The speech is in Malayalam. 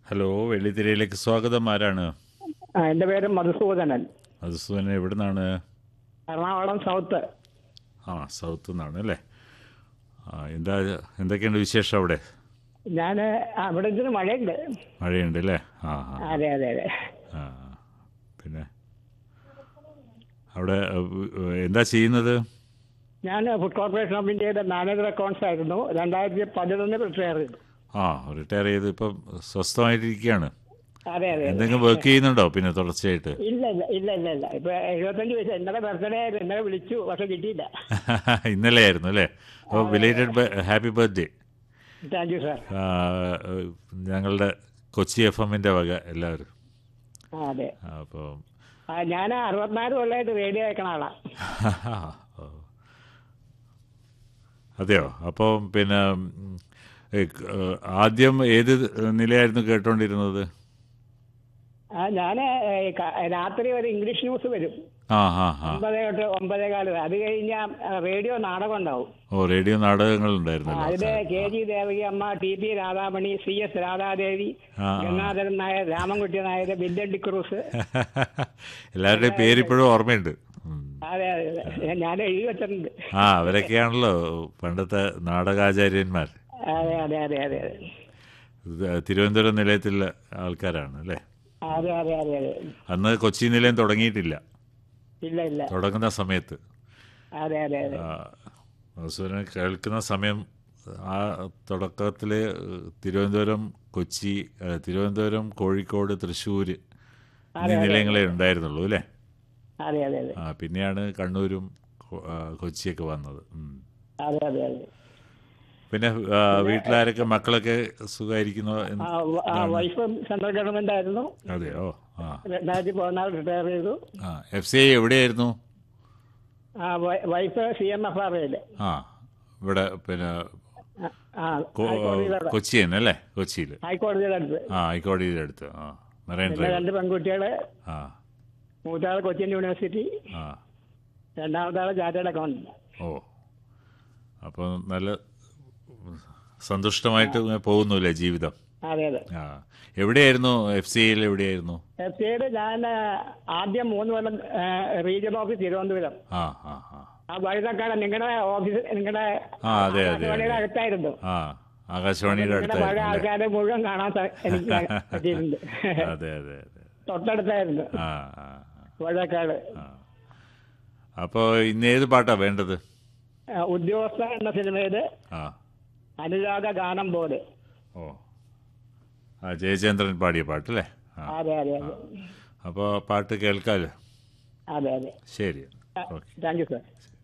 ഹലോ വെള്ളിത്തിരയിലേക്ക് സ്വാഗതം ആരാണ് ആ, എൻ്റെ പേര് മധുസൂദനൻ മധുസൂദൻ എവിടെ നിന്നാണ് എറണാകുളം സൗത്ത് ആ സൗത്ത് നിന്നാണ് അല്ലേ ആ എന്താ എന്തൊക്കെയുണ്ട് വിശേഷം അവിടെ ഞാൻ ഇവിടെ ഇച്ചിരി മഴയുണ്ട് മഴയുണ്ട് അല്ലേ ആ ആ അതെ അതെ അതെ ആ പിന്നെ അവിടെ ഏഹ്, എന്താ ചെയ്യുന്നത് ഞാൻ ഫുഡ് കോർപ്പറേഷൻ ഓഫ് ഇന്ത്യയുടെ മാനേജർ അക്കൗണ്ട്സ് ആയിരുന്നു രണ്ടായിരത്തി പതിനൊന്നിൽ റിട്ടയർ ചെയ്തു ആ റിട്ടയർ ചെയ്ത് ഇപ്പം സ്വസ്ഥമായിട്ടിരിക്കുകയാണ് അതെ അതെ അതെ. എന്തെങ്കിലും വർക്ക് ചെയ്യുന്നുണ്ടോ പിന്നെ തുടർച്ചയായിട്ട് ഇല്ല ഇല്ല ഇല്ല ഇല്ല ഇല്ല ഇപ്പൊ എഴുപത്തഞ്ച് വയസ്സ് ഇന്നലെ ബർത്ത്ഡേ ആയിരുന്നു ഇന്നലെ വിളിച്ചു പക്ഷെ കിട്ടിയില്ല ഇന്നലെ ആയിരുന്നു അല്ലേ അപ്പോൾ belated happy birthday thank you sir ഞങ്ങളുടെ കൊച്ചി എഫ് എമ്മിൻ്റെ വക എല്ലാവരും ആ അതെ അപ്പോൾ ആ, ഞാൻ അറുപത്തിനാല് കൊല്ലമായിട്ട് റേഡിയോ അയക്കണ ആളാ ഓ. അതെയോ അപ്പോൾ പിന്നെ ഉം, ഏ, ക- ഏ, ആദ്യം ഏത് നിലയായിരുന്നു കേട്ടോണ്ടിരുന്നത് ആ, ഞാൻ രാത്രി ഒരു ഇംഗ്ലീഷ് ന്യൂസ് വരും ആ ആ ആ ഒമ്പതേ തൊട്ട് ഒമ്പതേ കാല് വരെ. അത് കഴിഞ്ഞാൽ റേഡിയോ നാടകം ഉണ്ടാവും ഓ റേഡിയോ നാടകങ്ങൾ ആ, ഉണ്ടായിരുന്നല്ലോ അതില് കെ ജി ദേവകി അമ്മ T P Radhamani C S Radhadevi ആ, ആ. ഗംഗാധരൻ നായർ രാമൻകുട്ടി നായർ ബില്ലൻ ഡിക്രൂസ് എല്ലാവരുടെയും പേരിപ്പോഴും ഓർമ്മയുണ്ട് ഉം. അതെ അതെ അതെ ഞാൻ എഴുതി വെച്ചിട്ടുണ്ട് ആ അവരൊക്കെയാണല്ലോ പണ്ടത്തെ നാടകാചാര്യന്മാർ അതെ അതെ അതെ അതെ അതെ ഇത് തിരുവനന്തപുരം നിലയത്തിലെ ആൾക്കാരാണ് അല്ലേ അതെ അതെ അതെ അതെ അന്ന് കൊച്ചി നിലയം തുടങ്ങിയിട്ടില്ല ഇല്ല ഇല്ല തുടങ്ങുന്ന സമയത്ത് അതെ അതെ അതെ മധുസൂദനൻ കേൾക്കുന്ന സമയം ആ തുടക്കത്തിൽ തിരുവനന്തപുരം കൊച്ചി ആ, തിരുവനന്തപുരം കോഴിക്കോട് തൃശ്ശൂർ എന്നീ നിലയങ്ങളെ ഉണ്ടായിരുന്നുള്ളൂ അല്ലേ അതെ അതെ അതെ ആ പിന്നെയാണ് കണ്ണൂരും കൊ- ആ, കൊച്ചിയൊക്കെ വന്നത് ഉം. അതെ അതെ അതെ പിന്നെ ആ, വീട്ടിലാരൊക്കെ മക്കളൊക്കെ സുഖമായിരിക്കുന്നു ആ, വ- ആ, വൈഫും സെൻട്രൽ ഗവൺമെന്റ് ആയിരുന്നു അതെയോ ആ രണ്ടായിരത്തി പതിനാല് റിട്ടയർ ചെയ്തു ആ എഫ് സി ഐ എവിടെയായിരുന്നു ആ, വൈ- wife C M F R ഐയില് ആ ഇവിടെ പിന്നെ ആ കൊ- ഹൈക്കോടതിയുടെ കൊച്ചി തന്നെ അല്ലേ കൊച്ചിയിൽ ഹൈക്കോടതിയുടെ അടുത്ത് ആ ഹൈക്കോടതിയുടെ അടുത്ത് ആ മറൈൻ പിന്നെ ഡ്രൈവ് രണ്ട് പെൺകുട്ടികള് ആ മൂത്താള് കൊച്ചിൻ യൂണിവേഴ്സിറ്റി ആ രണ്ടാമത്തെ ആള് ചാർട്ടേഡ് അക്കൗണ്ടന്റ് ഓ അപ്പോൾ നല്ല സന്തുഷ്ടമായിട്ട് ഇങ്ങനെ പോകുന്നുല്ലേ ജീവിതം അതെ അതെ ആ എവിടെയായിരുന്നു എഫ് സി ഐയിൽ എവിടെയായിരുന്നു എഫ് സിയുടെ ഞാൻ ആ, ആദ്യം മൂന്ന് കൊല്ലം റീജിയൺ ഓഫീസ് തിരുവനന്തപുരം ആ ആ ആ ആ വഴുതക്കാട് നിങ്ങളുടെ ഓഫീസ് നിങ്ങളുടെ ആ അതെ അതെ ആകാശവാണിയുടെ അതെ അടുത്തായിരുന്നു ആ ആകാശവാണിയുടെ നിങ്ങളുടെ പഴയ അടുത്തായിരുന്നു അല്ലേ ആൾക്കാരെ മുഴുവൻ കാണാൻ സ- എനിക്ക് പറ്റിയിട്ടുണ്ട് അതെ അതെ അതെ തൊട്ടടുത്തായിരുന്നു ആ ആ വഴുതക്കാട് ആ അപ്പോൾ ഇന്ന് ഏത് പാട്ടാ വേണ്ടത് ആ, ഉദ്യോഗസ്ഥ എന്ന സിനിമയില് ആ അനുരാഗ ഗാനം പോലെ ഓ ആ ജയചന്ദ്രൻ പാടിയ പാട്ടല്ലേ ആ അതെ അതെ അതെ അപ്പോൾ പാട്ട് കേൾക്കാമല്ലോ അതെ അതെ ശരി ഓക്കെ താങ്ക് യു സാർ